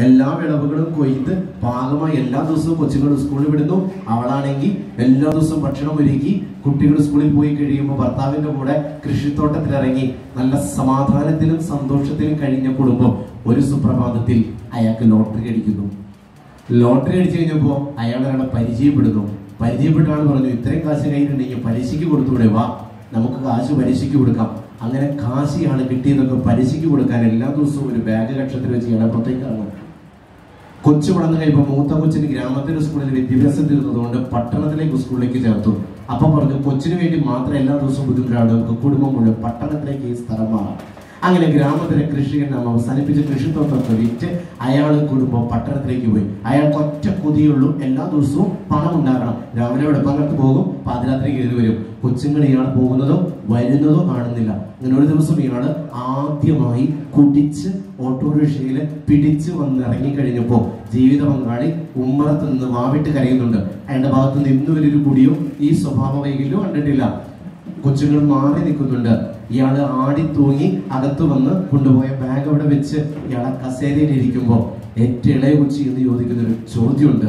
എല്ലാ വിളവുകളും കൊയ്ത് പാകമായി എല്ലാ ദിവസവും കൊച്ചുങ്ങൾ സ്കൂളിൽ വിടുന്നു അവളാണെങ്കിൽ എല്ലാ ദിവസവും ഭക്ഷണം ഒരുക്കി കുട്ടികൾ സ്കൂളിൽ പോയി കഴിയുമ്പോൾ ഭർത്താവിന്റെ കൂടെ കൃഷിത്തോട്ടത്തിലിറങ്ങി നല്ല സമാധാനത്തിലും സന്തോഷത്തിലും കഴിഞ്ഞ കുടുംബം ഒരു സുപ്രഭാതത്തിൽ അയാൾക്ക് ലോട്ടറി അടിക്കുന്നു ലോട്ടറി അടിച്ചു കഴിഞ്ഞപ്പോൾ അയാൾ ഒരാളെ പരിചയപ്പെടുന്നു പരിചയപ്പെട്ട ആൾ പറഞ്ഞു ഇത്രയും കാശ് കയ്യിലുണ്ടെങ്കിൽ പലിശയ്ക്ക് കൊടുത്തൂടെ വാ നമുക്ക് കാശ് പലിശയ്ക്ക് കൊടുക്കാം അങ്ങനെ കാശ് ഇയാൾ കിട്ടിയതൊക്കെ പലിശയ്ക്ക് കൊടുക്കാൻ എല്ലാ ദിവസവും ഒരു ബാഗ് ലക്ഷത്തിൽ വെച്ച് ഇയാളെ പുറത്തേക്ക് ഇറങ്ങും കൊച്ചു വളർന്നു കഴിയുമ്പോൾ മൂത്ത കൊച്ചിന് ഗ്രാമത്തിലെ സ്കൂളിൽ വിദ്യാഭ്യാസം തീർന്നതുകൊണ്ട് പട്ടണത്തിലേക്ക് സ്കൂളിലേക്ക് ചേർത്തു അപ്പൊ പറഞ്ഞു കൊച്ചിന് വേണ്ടി മാത്രം എല്ലാ ദിവസവും ബുദ്ധിമുട്ടാണ് നമുക്ക് കുടുംബം മുഴുവൻ പട്ടണത്തിലേക്ക് ഈ സ്ഥലം മാറാം അങ്ങനെ ഗ്രാമത്തിലെ കൃഷിയെല്ലാം അവസാനിപ്പിച്ച് കൃഷിത്തോട്ടമൊക്കെ വിറ്റ് അയാൾ കുടുംബം പട്ടണത്തിലേക്ക് പോയി അയാൾക്ക് ഒറ്റ കൊതിയുള്ളൂ എല്ലാ ദിവസവും പണം ഉണ്ടാക്കണം രാവിലെ വെളുപ്പങ്ങത്ത് പോകും പാതിരാത്രി കയറി വരും കൊച്ചുങ്ങൾ ഇയാൾ പോകുന്നതോ വരുന്നതോ കാണുന്നില്ല അങ്ങനെ ഒരു ദിവസം ഇയാൾ ആദ്യമായി കുടിച്ച് ഓട്ടോറിക്ഷയിൽ പിടിച്ച് വന്ന് ഇറങ്ങിക്കഴിഞ്ഞപ്പോൾ ജീവിത പങ്കാളി ഉമ്മറത്ത് നിന്ന് വാവിട്ട് കരയുന്നുണ്ട് അയാളുടെ ഭാഗത്ത് നിന്ന് ഇന്ന് വരെ ഒരു കുടിയോ ഈ സ്വഭാവ വൈകല്യോ കണ്ടിട്ടില്ല കൊച്ചുങ്ങൾ മാറി നിൽക്കുന്നുണ്ട് ഇയാള് ആടി തൂങ്ങി അകത്ത് വന്ന് കൊണ്ടുപോയ ബാഗ് അവിടെ വെച്ച് ഇയാളെ കസേരയിൽ ഇരിക്കുമ്പോ ഏറ്റവും ഇളയ കൊച്ചി എന്ന് ചോദിക്കുന്ന ഒരു ചോദ്യമുണ്ട്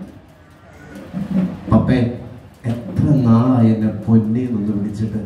പപ്പേ എത്ര നാളായി എന്നെ പൊന്നെ എന്നൊന്ന് വിളിച്ചിട്ട്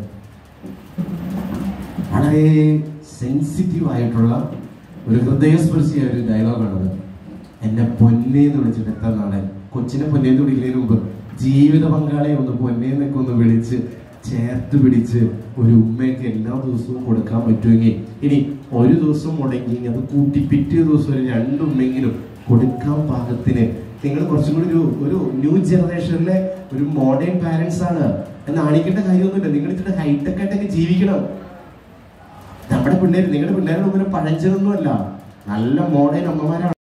വളരെ സെൻസിറ്റീവ് ആയിട്ടുള്ള ഒരു ഹൃദയസ്പർശിയായ ഒരു ഡയലോഗാണത് എന്നെ പൊന്നെ എന്ന് വിളിച്ചിട്ട് എത്ര നാളായി കൊച്ചിനെ പൊന്നെ എന്ന് വിളിക്കുന്നതിന് മുമ്പ് ജീവിത പങ്കാളിയെ ഒന്ന് പൊന്നെ എന്നൊക്കെ ഒന്ന് വിളിച്ച് ചേർത്ത് പിടിച്ച് ഒരു ഉമ്മയൊക്കെ എല്ലാ ദിവസവും കൊടുക്കാൻ പറ്റുമെങ്കിൽ ഇനി ഒരു ദിവസം മുടങ്ങി അത് കൂട്ടി പിറ്റേ ദിവസം ഒരു രണ്ട് ഉമ്മെങ്കിലും കൊടുക്കാൻ പാകത്തിന് നിങ്ങൾ കുറച്ചും കൂടി ഒരു ഒരു ന്യൂ ജനറേഷനിലെ ഒരു മോഡേൺ പാരന്റ്സ് ആണ് എന്ന് കാണിക്കേണ്ട കാര്യമൊന്നുമില്ല നിങ്ങൾ ഇച്ചിരി ഹൈടെക് ആയിട്ടൊക്കെ ജീവിക്കണം നമ്മുടെ പിള്ളേർ നിങ്ങളുടെ പിള്ളേരുടെ മുമ്പിൽ പഴഞ്ചനൊന്നുമല്ല നല്ല മോഡേൺ അമ്മമാരാണ്